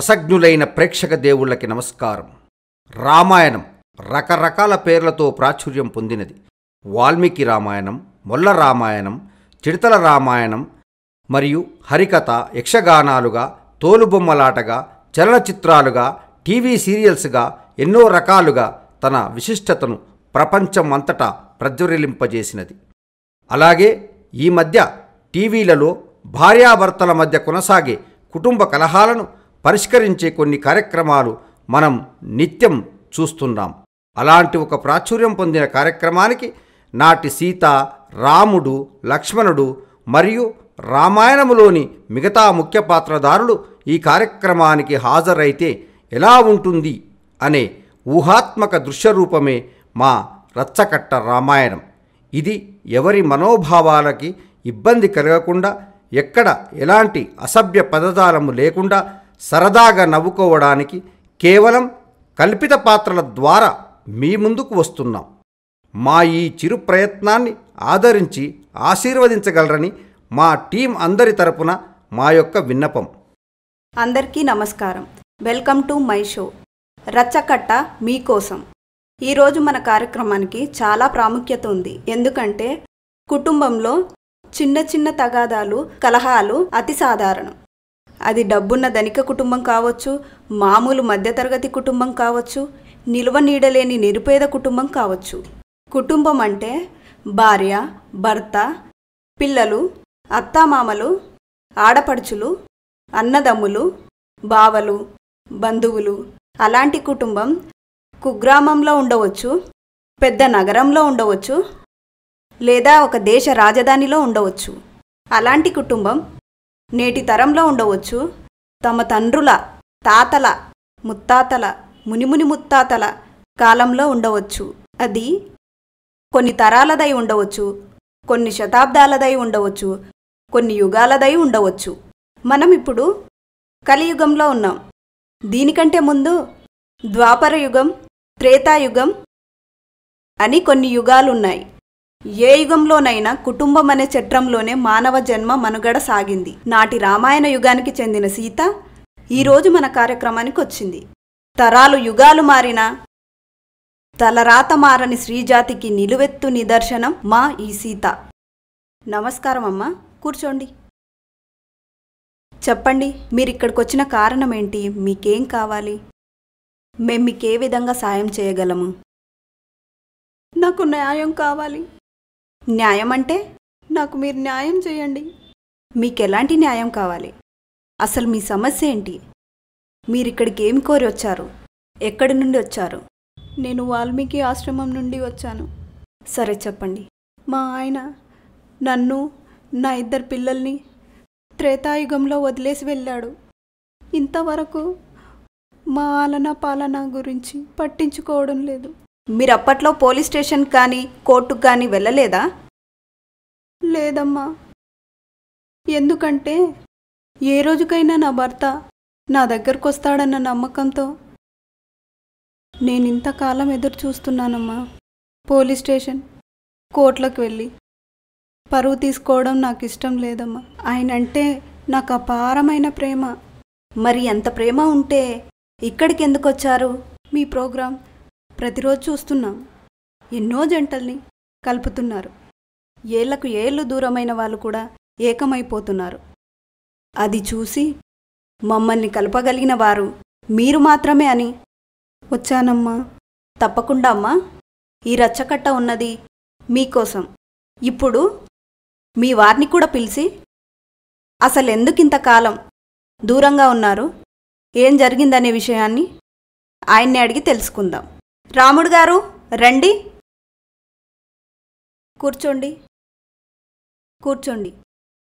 రసజ్ఞులైన ప్రేక్షక దేవుళ్ళకి నమస్కారం రామాయణం రకరకాల పేర్లతో ప్రాచుర్యం పొందినది వాల్మీకి రామాయణం మొల్ల రామాయణం చిడతల రామాయణం మరియు హరికథ యక్షగానాలుగా తోలుబొమ్మలాటగా చలనచిత్రాలుగా టీవీ సీరియల్స్గా ఎన్నో రకాలుగా తన విశిష్టతను ప్రపంచం అంతటా ప్రజ్వరిలింపజేసినది అలాగే ఈ మధ్య టీవీలలో భార్యాభర్తల మధ్య కొనసాగే కుటుంబ కలహాలను పరిష్కరించే కొన్ని కార్యక్రమాలు మనం నిత్యం చూస్తున్నాం అలాంటి ఒక ప్రాచుర్యం పొందిన కార్యక్రమానికి నాటి సీత రాముడు లక్ష్మణుడు మరియు రామాయణములోని మిగతా ముఖ్య పాత్రధారులు ఈ కార్యక్రమానికి హాజరైతే ఎలా ఉంటుంది అనే ఊహాత్మక దృశ్యరూపమే మా రచ్చకట్ట రామాయణం ఇది ఎవరి మనోభావాలకి ఇబ్బంది కలగకుండా ఎక్కడ ఎలాంటి అసభ్య పదజాలము లేకుండా సరదాగా నవ్వుకోవడానికి కేవలం కల్పిత పాత్రల ద్వారా మీ ముందుకు వస్తున్నాం మా ఈ చిరు ప్రయత్నాన్ని ఆదరించి ఆశీర్వదించగలరని మా టీం అందరి తరపున మా యొక్క విన్నపం అందరికీ నమస్కారం welcome to my show Rachchakatta మీకోసం ఈరోజు మన కార్యక్రమానికి చాలా ప్రాముఖ్యత ఉంది ఎందుకంటే కుటుంబంలో చిన్న చిన్న తగాదాలు కలహాలు అతి సాధారణం అది డబ్బున్న ధనిక కుటుంబం కావచ్చు మామూలు మధ్యతరగతి కుటుంబం కావచ్చు నిలువ నీడలేని నిరుపేద కుటుంబం కావచ్చు కుటుంబం అంటే భార్య భర్త పిల్లలు అత్తామామలు ఆడపడుచులు అన్నదమ్ములు బావలు బంధువులు అలాంటి కుటుంబం కుగ్రామంలో ఉండవచ్చు పెద్ద నగరంలో ఉండవచ్చు లేదా ఒక దేశ రాజధానిలో ఉండవచ్చు అలాంటి కుటుంబం నేటి తరంలో ఉండవచ్చు తమ తండ్రుల తాతల ముత్తాతల మునిముని ముత్తాతల కాలంలో ఉండవచ్చు అది కొన్ని తరాలదై ఉండవచ్చు కొన్ని శతాబ్దాలదై ఉండవచ్చు కొన్ని యుగాలదై ఉండవచ్చు మనం ఇప్పుడు కలియుగంలో ఉన్నాం దీనికంటే ముందు ద్వాపర యుగం త్రేతాయుగం అని కొన్ని యుగాలు ఉన్నాయి ఏ యుగంలోనైనా కుటుంబం అనే చట్రంలోనే మానవ జన్మ మనుగడ సాగింది నాటి రామాయణ యుగానికి చెందిన సీత ఈరోజు మన కార్యక్రమానికి వచ్చింది తరాలు యుగాలు మారినా తలరాత మారని శ్రీజాతికి నిలువెత్తు నిదర్శనం మా ఈ సీత నమస్కారం అమ్మా కూర్చోండి చెప్పండి మీరు ఇక్కడికి వచ్చిన కారణం ఏంటి మీకేం కావాలి మేం మీకు ఏ విధంగా సాయం చేయగలము నాకు న్యాయం కావాలి న్యాయం అంటే నాకు మీరు న్యాయం చేయండి మీకు ఎలాంటి న్యాయం కావాలి అసలు మీ సమస్య ఏంటి మీరు ఇక్కడికి ఏం కోరి వచ్చారు ఎక్కడి నుండి వచ్చారు నేను వాల్మీకి ఆశ్రమం నుండి వచ్చాను సరే చెప్పండి మా ఆయన నన్ను నా ఇద్దరు పిల్లల్ని త్రేతాయుగంలో వదిలేసి వెళ్ళాడు ఇంతవరకు మా ఆలన పాలన గురించి పట్టించుకోవడం లేదు మీరు అప్పట్లో పోలీస్ స్టేషన్ కానీ కోర్టుకు కానీ వెళ్ళలేదా లేదమ్మా ఎందుకంటే ఏ రోజుకైనా నా భర్త నా దగ్గరకు వస్తాడన్న నమ్మకంతో నేను ఇంతకాలం ఎదురు చూస్తున్నానమ్మా పోలీస్ స్టేషన్ కోర్టులకు వెళ్ళి పరువు తీసుకోవడం నాకు ఇష్టం లేదమ్మా ఆయన అంటే నాకు అపారమైన ప్రేమ మరి ఎంత ప్రేమ ఉంటే ఇక్కడికి ఎందుకు వచ్చారు మీ ప్రోగ్రాం ప్రతిరోజు చూస్తున్నాం ఎన్నో జంటల్ని కలుపుతున్నారు ఏళ్లకు ఏళ్ళు దూరమైన వాళ్ళు కూడా ఏకమైపోతున్నారు అది చూసి మమ్మల్ని కలపగలిగిన వారు మీరు మాత్రమే అని వచ్చానమ్మా తప్పకుండా అమ్మా ఈ రచ్చకట్ట ఉన్నది మీకోసం ఇప్పుడు మీ వారిని కూడా పిలిచి అసలు ఎందుకింతకాలం దూరంగా ఉన్నారు ఏం జరిగిందనే విషయాన్ని ఆయన్ని అడిగి తెలుసుకుందాం రాముడు గారు రండి కూర్చోండి కూర్చోండి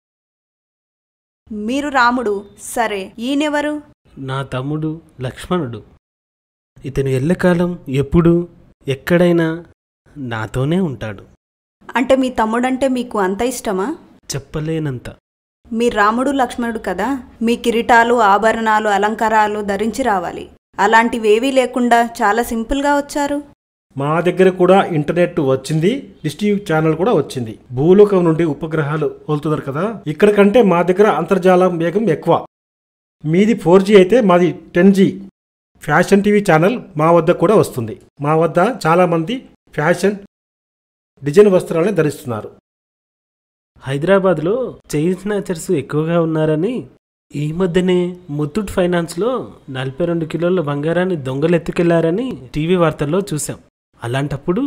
మీరు రాముడు సరే ఈయనెవరు నా తమ్ముడు లక్ష్మణుడు ఇతను ఎల్లకాలం ఎప్పుడు ఎక్కడైనా నాతోనే ఉంటాడు అంటే మీ తమ్ముడంటే మీకు అంత ఇష్టమా చెప్పలేనంత మీ రాముడు లక్ష్మణుడు కదా మీ కిరీటాలు ఆభరణాలు అలంకారాలు ధరించి రావాలి అలాంటివేవీ లేకుండా చాలా సింపుల్గా వచ్చారు మా దగ్గర కూడా ఇంటర్నెట్ వచ్చింది డిష్ టీవీ ఛానల్ కూడా వచ్చింది భూలోకం నుండి ఉపగ్రహాలు వదులుతున్నారు కదా ఇక్కడ కంటే మా దగ్గర అంతర్జాలం వేగం ఎక్కువ మీది ఫోర్ జీ అయితే మాది ten G fashion TV channel మా వద్ద కూడా వస్తుంది మా వద్ద చాలామంది ఫ్యాషన్ డిజైన్ వస్త్రాలని ధరిస్తున్నారు హైదరాబాద్లో చైన్ స్నాచర్స్ ఎక్కువగా ఉన్నారని ఈ మధ్యనే ముత్తూట్ ఫైనాన్స్లో నలభై రెండు కిలోల బంగారాన్ని దొంగలు ఎత్తుకెళ్లారని టీవీ వార్తల్లో చూశాం అలాంటప్పుడు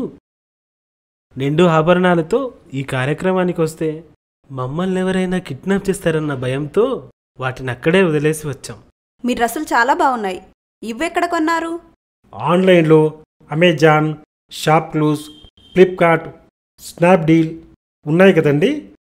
నిండు ఆభరణాలతో ఈ కార్యక్రమానికి వస్తే మమ్మల్ని ఎవరైనా కిడ్నాప్ చేస్తారన్న భయంతో వాటిని అక్కడే వదిలేసి వచ్చాం మీ డ్రెస్సులు చాలా బాగున్నాయి ఇవెక్కడ కొన్నారు ఆన్లైన్లో Amazon ShopClues Flipkart Snapdeal ఉన్నాయి కదండి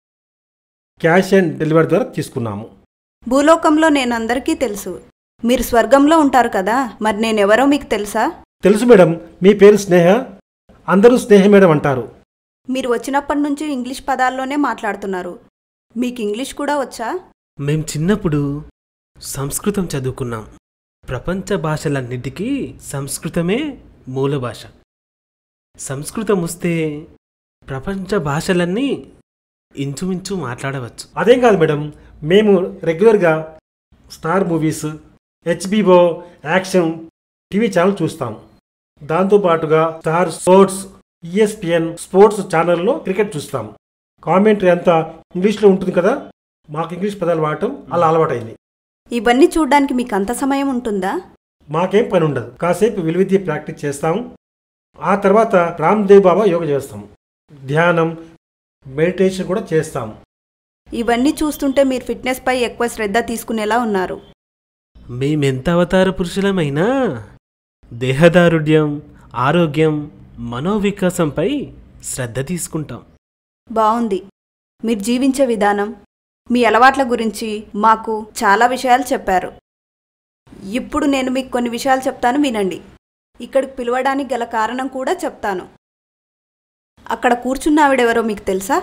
క్యాష్ అండ్ డెలివరీ ద్వారా తీసుకున్నాము భూలోకంలో నేను అందరికీ తెలుసు మీరు స్వర్గంలో ఉంటారు కదా మరి నేనెవరో మీకు తెలుసా తెలుసు మేడం మీ పేరు స్నేహ అందరూ స్నేహ మేడం అంటారు మీరు వచ్చినప్పటి నుంచి ఇంగ్లీష్ పదాల్లోనే మాట్లాడుతున్నారు మీకు ఇంగ్లీష్ కూడా వచ్చా మేం చిన్నప్పుడు సంస్కృతం చదువుకున్నాం ప్రపంచ భాషలన్నిటికీ సంస్కృతమే మూల భాష సంస్కృతం వస్తే ప్రపంచ భాషలన్నీ ఇంచుమించు మాట్లాడవచ్చు అదేం కాదు మేడం మేము రెగ్యులర్గా Star Movies HBO action TV channel చూస్తాం దాంతోపాటుగా స్టార్ స్పోర్ట్స్ ఈఎస్పిఎన్ స్పోర్ట్స్ ఛానల్లో క్రికెట్ చూస్తాం కామెంటరీ అంతా ఇంగ్లీష్లో ఉంటుంది కదా మాకు ఇంగ్లీష్ పదాలు వాడటం అలా అలవాటైంది ఇవన్నీ చూడ్డానికి మీకు అంత సమయం ఉంటుందా మాకేం పని ఉండదు కాసేపు విలువిద్య ప్రాక్టీస్ చేస్తాం ఆ తర్వాత రామ్దేవ్ బాబా యోగ చేస్తాం ధ్యానం మెడిటేషన్ కూడా చేస్తాం ఇవన్నీ చూస్తుంటే మీరు ఫిట్నెస్ పై ఎక్కువ శ్రద్ధ తీసుకునేలా ఉన్నారు మేమెంత అవతార పురుషులమైనా దేహదారుఢ్యం ఆరోగ్యం మనోవికాసంపై శ్రద్ధ తీసుకుంటాం బాగుంది మీరు జీవించే విధానం మీ అలవాట్ల గురించి మాకు చాలా విషయాలు చెప్పారు ఇప్పుడు నేను మీకు కొన్ని విషయాలు చెప్తాను వినండి ఇక్కడికి పిలవడానికి గల కారణం కూడా చెప్తాను అక్కడ కూర్చున్న ఆవిడెవరో మీకు తెలుసా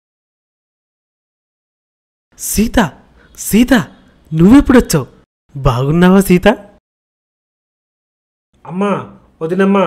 సీత సీత నువ్వెప్పుడొచ్చావు బాగున్నావా సీత అమ్మా వదినమ్మా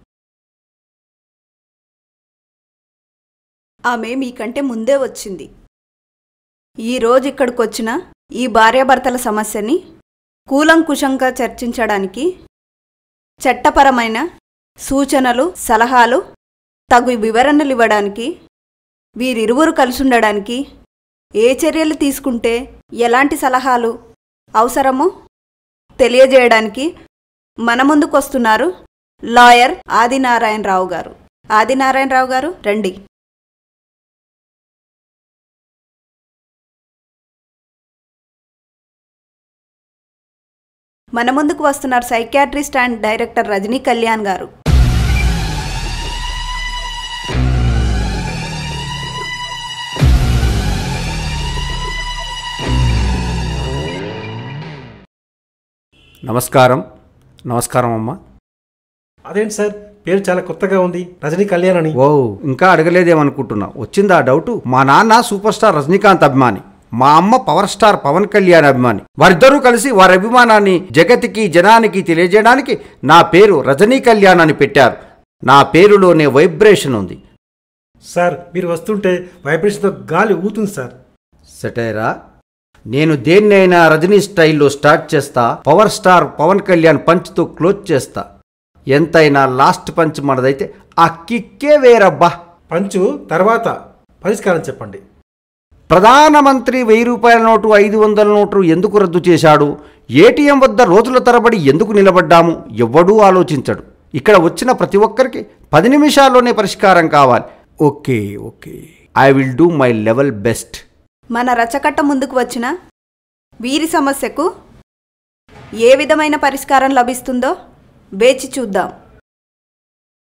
ఆమె మీకంటే ముందే వచ్చింది ఈరోజు ఇక్కడికి వచ్చిన ఈ భార్యాభర్తల సమస్యని కూలంకుషంగా చర్చించడానికి చట్టపరమైన సూచనలు సలహాలు తగు వివరణలు ఇవ్వడానికి వీరిరువురు కలిసి ఉండడానికి ఏ చర్యలు తీసుకుంటే ఎలాంటి సలహాలు అవసరమో తెలియజేయడానికి మన ముందుకు వస్తున్నారు లాయర్ ఆదినారాయణరావు గారు ఆదినారాయణరావు గారు రండి మన ముందుకు వస్తున్నారు psychiatrist and director Rajani Kalyan గారు నమస్కారం నమస్కారం అమ్మా అదేంటి సార్ పేరు చాలా కొత్తగా ఉంది రజనీ కళ్యాణ్ అని ఓ ఇంకా అడగలేదేమనుకుంటున్నా వచ్చిందా డౌటు మా నాన్న సూపర్ స్టార్ రజనీకాంత్ అభిమాని మా అమ్మ పవర్ స్టార్ పవన్ కళ్యాణ్ అభిమాని వారిద్దరూ కలిసి వారి అభిమానాన్ని జగతికి జనానికి తెలియజేయడానికి నా పేరు రజనీ కళ్యాణ్ అని పెట్టారు నా పేరులోనే వైబ్రేషన్ ఉంది సార్ మీరు వస్తుంటే వైబ్రేషన్తో గాలి ఊతుంది సార్ సెటైరా నేను దేన్నైనా రజనీ స్టైల్లో స్టార్ట్ చేస్తా పవర్ స్టార్ పవన్ కళ్యాణ్ పంచ్తో క్లోజ్ చేస్తా ఎంతైనా లాస్ట్ పంచ్ మనదైతే ఆ కిక్కే వేరబ్బా పంచు తర్వాత పరిష్కారం చెప్పండి ప్రధానమంత్రి వెయ్యి రూపాయల నోటు ఐదు వందల నోటు ఎందుకు రద్దు చేశాడు ఏటీఎం వద్ద రోజుల తరబడి ఎందుకు నిలబడ్డాము ఎవ్వడూ ఆలోచించడు ఇక్కడ వచ్చిన ప్రతి ఒక్కరికి పది నిమిషాల్లోనే పరిష్కారం కావాలి okay okay I will do my level best మన రచకట్ట ముందుకు వచ్చిన వీరి సమస్యకు ఏ విధమైన పరిష్కారం లభిస్తుందో వేచి చూద్దాం